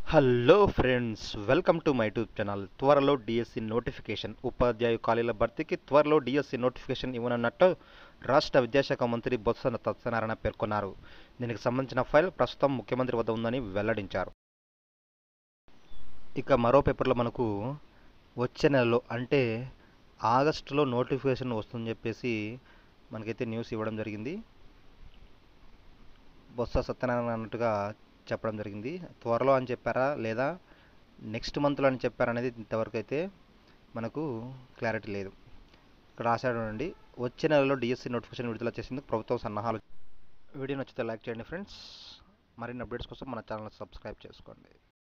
hello friends welcome to my YouTube channel త్వరలో DSC notification ఉపాధ్యాయు ఖాళీల భర్తీకి త్వరలో డిఎస్సి నోటిఫికేషన్ ఇవ్వనున్నట్టు రాష్ట్ర విద్యాశాఖ మంత్రి బొత్స సత్యనారాయణ పేర్కొన్నారు దీనికి సంబంధించిన ఫైల్ ప్రస్తుతం ముఖ్యమంత్రి వద్ద ఉందని వెల్లడించారు ఇక మరో పేపర్లో మనకు వచ్చే నెలలో అంటే ఆగస్టులో నోటిఫికేషన్ వస్తుందని చెప్పేసి మనకైతే న్యూస్ ఇవ్వడం జరిగింది బొత్స సత్యనారాయణ అన్నట్టుగా చెప్పడం జరిగింది త్వరలో అని చెప్పారా లేదా నెక్స్ట్ మంత్లో అని చెప్పారా అనేది ఇంతవరకు అయితే మనకు క్లారిటీ లేదు ఇక్కడ రాశాడు అండి వచ్చే నెలలో డిఎస్సి నోటిఫికేషన్ విడుదల చేసేందుకు ప్రభుత్వం సన్నాహాలు వీడియో నచ్చితే లైక్ చేయండి ఫ్రెండ్స్ మరిన్ని అప్డేట్స్ కోసం మన ఛానల్ సబ్స్క్రైబ్ చేసుకోండి